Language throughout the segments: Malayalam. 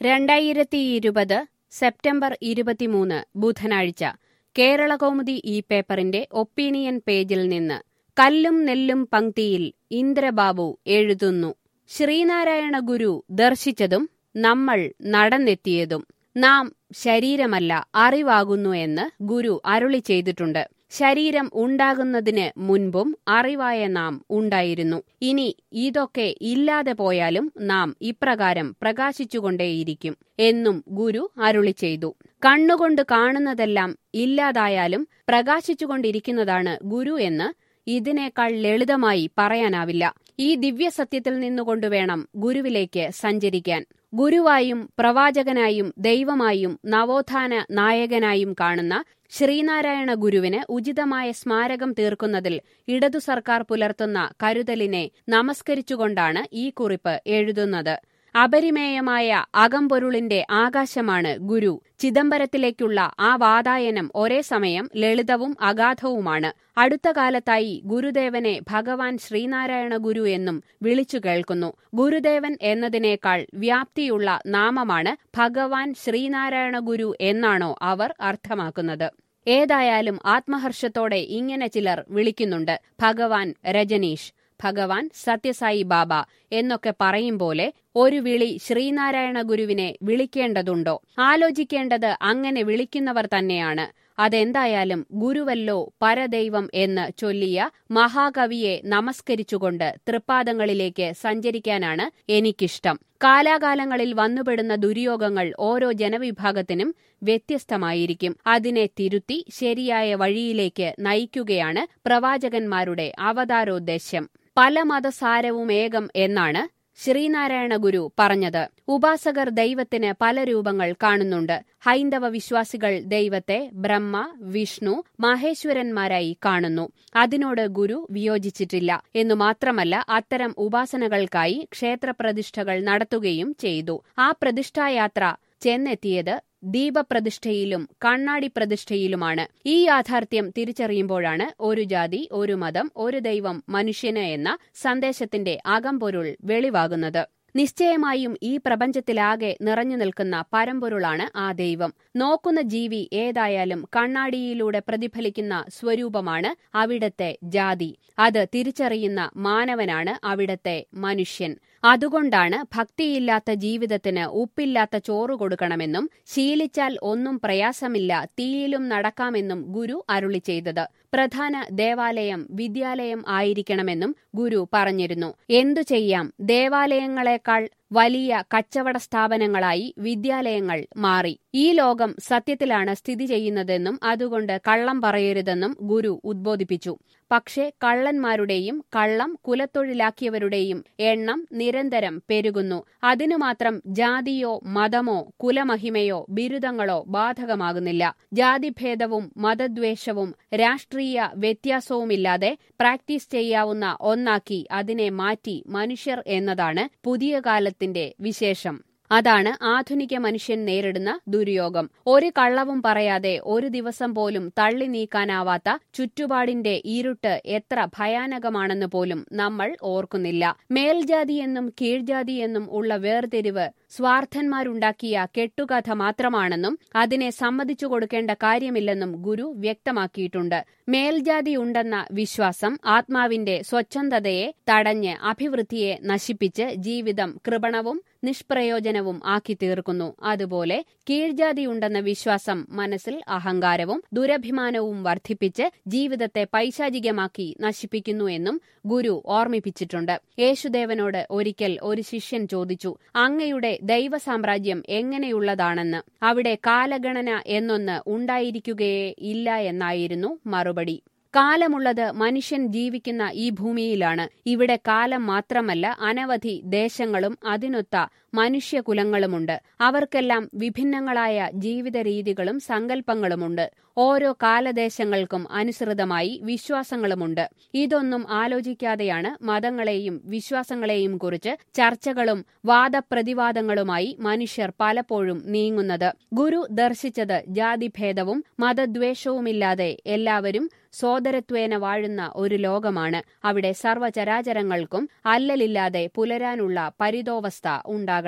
രണ്ടായിരത്തി ഇരുപത് സെപ്റ്റംബർ ഇരുപത്തിമൂന്ന് ബുധനാഴ്ച കേരളകൗമുദി ഈ പേപ്പറിന്റെ ഒപ്പീനിയൻ പേജിൽ നിന്ന് കല്ലും നെല്ലും പങ്ക്തിയിൽ ഇന്ദ്രബാബു എഴുതുന്നു ശ്രീനാരായണ ഗുരു ദർശിച്ചതും നമ്മൾ നടന്നെത്തിയതും നാം ശരീരമല്ല അറിവാകുന്നു എന്ന് ഗുരു അരുളി ചെയ്തിട്ടുണ്ട് ശരീരം ഉണ്ടാകുന്നതിന് മുൻപും അറിവായ നാം ഉണ്ടായിരുന്നു ഇനി ഇതൊക്കെ ഇല്ലാതെ പോയാലും നാം ഇപ്രകാരം പ്രകാശിച്ചുകൊണ്ടേയിരിക്കും എന്നും ഗുരു അരുളി ചെയ്തു കണ്ണുകൊണ്ട് കാണുന്നതെല്ലാം ഇല്ലാതായാലും പ്രകാശിച്ചുകൊണ്ടിരിക്കുന്നതാണ് ഗുരു എന്ന് ഇതിനേക്കാൾ ലളിതമായി പറയാനാവില്ല ഈ ദിവ്യസത്യത്തിൽ നിന്നുകൊണ്ട് വേണം ഗുരുവിലേക്ക് സഞ്ചരിക്കാൻ ഗുരുവായും പ്രവാചകനായും ദൈവമായും നവോത്ഥാന നായകനായും കാണുന്ന ശ്രീനാരായണ ഗുരുവിന് ഉചിതമായ സ്മാരകം തീർക്കുന്നതിൽ ഇടതു സർക്കാർ പുലർത്തുന്ന കരുതലിനെ നമസ്കരിച്ചുകൊണ്ടാണ് ഈ കുറിപ്പ് എഴുതുന്നത് അപരിമേയമായ അകംപൊരുളിന്റെ ആകാശമാണ് ഗുരു ചിദംബരത്തിലേക്കുള്ള ആ വാതായനം ഒരേ സമയം ലളിതവും അഗാധവുമാണ് അടുത്ത കാലത്തായി ഗുരുദേവനെ ഭഗവാൻ ശ്രീനാരായണ ഗുരു എന്നും വിളിച്ചു കേൾക്കുന്നു ഗുരുദേവൻ എന്നതിനേക്കാൾ വ്യാപ്തിയുള്ള നാമമാണ് ഭഗവാൻ ശ്രീനാരായണ ഗുരു എന്നാണോ അവർ അർത്ഥമാക്കുന്നത് ഏതായാലും ആത്മഹർഷത്തോടെ ഇങ്ങനെ ചിലർ വിളിക്കുന്നുണ്ട് ഭഗവാൻ രജനീഷ് ഭഗവാൻ സത്യസായി ബാബ എന്നൊക്കെ പറയും പോലെ ഒരു വിളി ശ്രീനാരായണ ഗുരുവിനെ വിളിക്കേണ്ടതുണ്ടോ ആലോചിക്കേണ്ടത് അങ്ങനെ വിളിക്കുന്നവർ തന്നെയാണ് അതെന്തായാലും ഗുരുവല്ലോ പരദൈവം എന്ന് ചൊല്ലിയ മഹാകവിയെ നമസ്കരിച്ചുകൊണ്ട് തൃപ്പാദങ്ങളിലേക്ക് സഞ്ചരിക്കാനാണ് എനിക്കിഷ്ടം കാലാകാലങ്ങളിൽ വന്നുപെടുന്ന ദുര്യോഗങ്ങൾ ഓരോ ജനവിഭാഗത്തിനും വ്യത്യസ്തമായിരിക്കും അതിനെ തിരുത്തി ശരിയായ വഴിയിലേക്ക് നയിക്കുകയാണ് പ്രവാചകന്മാരുടെ അവതാരോദ്ദേശ്യം പല മതസാരവും ഏകം എന്നാണ് ശ്രീനാരായണ ഗുരു പറഞ്ഞത് ഉപാസകർ ദൈവത്തിന് പല രൂപങ്ങൾ കാണുന്നുണ്ട് ഹൈന്ദവ വിശ്വാസികൾ ദൈവത്തെ ബ്രഹ്മ വിഷ്ണു മഹേശ്വരന്മാരായി കാണുന്നു അതിനോട് ഗുരു വിയോജിച്ചിട്ടില്ല എന്നു മാത്രമല്ല അത്തരം ഉപാസനകൾക്കായി ക്ഷേത്രപ്രതിഷ്ഠകൾ നടത്തുകയും ചെയ്തു ആ പ്രതിഷ്ഠായാത്ര ചെന്നെത്തിയത് ദീപപ്രതിഷ്ഠയിലും കണ്ണാടി പ്രതിഷ്ഠയിലുമാണ് ഈ യാഥാർത്ഥ്യം തിരിച്ചറിയുമ്പോഴാണ് ഒരു ജാതി ഒരു മതം ഒരു ദൈവം മനുഷ്യന് എന്ന സന്ദേശത്തിന്റെ അകംപൊരുൾ വെളിവാകുന്നത് നിശ്ചയമായും ഈ പ്രപഞ്ചത്തിലാകെ നിറഞ്ഞു നിൽക്കുന്ന പരമ്പൊരുളാണ് ആ ദൈവം നോക്കുന്ന ജീവി ഏതായാലും കണ്ണാടിയിലൂടെ പ്രതിഫലിക്കുന്ന സ്വരൂപമാണ് അവിടത്തെ ജാതി അത് തിരിച്ചറിയുന്ന മാനവനാണ് അവിടത്തെ മനുഷ്യൻ അതുകൊണ്ടാണ് ഭക്തിയില്ലാത്ത ജീവിതത്തിന് ഉപ്പില്ലാത്ത ചോറ് കൊടുക്കണമെന്നും ശീലിച്ചാൽ ഒന്നും പ്രയാസമില്ല തീയിലും നടക്കാമെന്നും ഗുരു അരുളി ചെയ്തത് പ്രധാന ദേവാലയം വിദ്യാലയം ആയിരിക്കണമെന്നും ഗുരു പറഞ്ഞിരുന്നു എന്തു ചെയ്യാം ദേവാലയങ്ങളെക്കാൾ വലിയ കച്ചവട സ്ഥാപനങ്ങളായി വിദ്യാലയങ്ങൾ മാറി ഈ ലോകം സത്യത്തിലാണ് സ്ഥിതി ചെയ്യുന്നതെന്നും അതുകൊണ്ട് കള്ളം പറയരുതെന്നും ഗുരു ഉദ്ബോധിപ്പിച്ചു പക്ഷേ കള്ളന്മാരുടെയും കള്ളം കുലത്തൊഴിലാക്കിയവരുടെയും എണ്ണം നിരന്തരം പെരുകുന്നു അതിനു മാത്രം ജാതിയോ മതമോ കുലമഹിമയോ ബിരുദങ്ങളോ ബാധകമാകുന്നില്ല ജാതിഭേദവും മതദ്വേഷവും രാഷ്ട്രീയ വ്യത്യാസവുമില്ലാതെ പ്രാക്ടീസ് ചെയ്യാവുന്ന ഒന്നാക്കി അതിനെ മാറ്റി മനുഷ്യർ എന്നതാണ് പുതിയ കാലത്തിന്റെ വിശേഷം അതാണ് ആധുനിക മനുഷ്യൻ നേരിടുന്ന ദുര്യോഗം ഒരു കള്ളവും പറയാതെ ഒരു ദിവസം പോലും തള്ളി നീക്കാനാവാത്ത ചുറ്റുപാടിന്റെ ഇരുട്ട് എത്ര ഭയാനകമാണെന്ന് പോലും നമ്മൾ ഓർക്കുന്നില്ല മേൽജാതിയെന്നും കീഴ്ജാതിയെന്നും ഉള്ള വേർതിരിവ് സ്വാർത്ഥന്മാരുണ്ടാക്കിയ കെട്ടുകഥ മാത്രമാണെന്നും അതിനെ സമ്മതിച്ചു കൊടുക്കേണ്ട കാര്യമില്ലെന്നും ഗുരു വ്യക്തമാക്കിയിട്ടുണ്ട് മേൽജാതി ഉണ്ടെന്ന വിശ്വാസം ആത്മാവിന്റെ സ്വച്ഛന്തതയെ തടഞ്ഞ് അഭിവൃദ്ധിയെ നശിപ്പിച്ച് ജീവിതം കൃപണവും നിഷ്പ്രയോജനവും ആക്കി തീർക്കുന്നു അതുപോലെ കീഴ്ജാതിയുണ്ടെന്ന വിശ്വാസം മനസ്സിൽ അഹങ്കാരവും ദുരഭിമാനവും വർദ്ധിപ്പിച്ച് ജീവിതത്തെ പൈശാചികമാക്കി നശിപ്പിക്കുന്നു എന്നും ഗുരു ഓർമ്മിപ്പിച്ചിട്ടുണ്ട് യേശുദേവനോട് ഒരിക്കൽ ഒരു ശിഷ്യൻ ചോദിച്ചു അങ്ങയുടെ ദൈവസാമ്രാജ്യം എങ്ങനെയുള്ളതാണെന്ന് അവിടെ കാലഗണന എന്നൊന്ന് ഉണ്ടായിരിക്കുകയേ ഇല്ല എന്നായിരുന്നു മറുപടി കാലമുള്ളത് മനുഷ്യൻ ജീവിക്കുന്ന ഈ ഭൂമിയിലാണ് ഇവിടെ കാലം മാത്രമല്ല അനവധി ദേശങ്ങളും അതിനൊത്ത മനുഷ്യകുലങ്ങളുമുണ്ട് അവർക്കെല്ലാം വിഭിന്നങ്ങളായ ജീവിത രീതികളും സങ്കല്പങ്ങളുമുണ്ട് ഓരോ കാലദേശങ്ങൾക്കും അനുസൃതമായി വിശ്വാസങ്ങളുമുണ്ട് ഇതൊന്നും ആലോചിക്കാതെയാണ് മതങ്ങളെയും വിശ്വാസങ്ങളെയും കുറിച്ച് ചർച്ചകളും വാദപ്രതിവാദങ്ങളുമായി മനുഷ്യർ പലപ്പോഴും നീങ്ങുന്നത് ഗുരു ദർശിച്ചത് ജാതിഭേദവും മതദ്വേഷവുമില്ലാതെ എല്ലാവരും സോദരത്വേന വാഴുന്ന ഒരു ലോകമാണ് അവിടെ സർവചരാചരങ്ങൾക്കും അല്ലലില്ലാതെ പുലരാനുള്ള പരിതോവസ്ഥ ഉണ്ടാകണം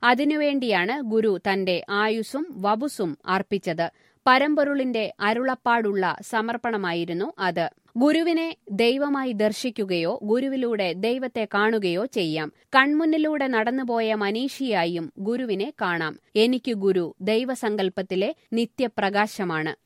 അതിനുവേണ്ടിയാണ് ഗുരു തന്റെ ആയുസ്സും വപുസും അർപ്പിച്ചത് പരമ്പൊരുളിന്റെ അരുളപ്പാടുള്ള സമർപ്പണമായിരുന്നു അത് ഗുരുവിനെ ദൈവമായി ദർശിക്കുകയോ ഗുരുവിലൂടെ ദൈവത്തെ കാണുകയോ ചെയ്യാം കൺമുന്നിലൂടെ നടന്നുപോയ മനീഷിയായും ഗുരുവിനെ കാണാം എനിക്ക് ഗുരു ദൈവസങ്കല്പത്തിലെ നിത്യപ്രകാശമാണ്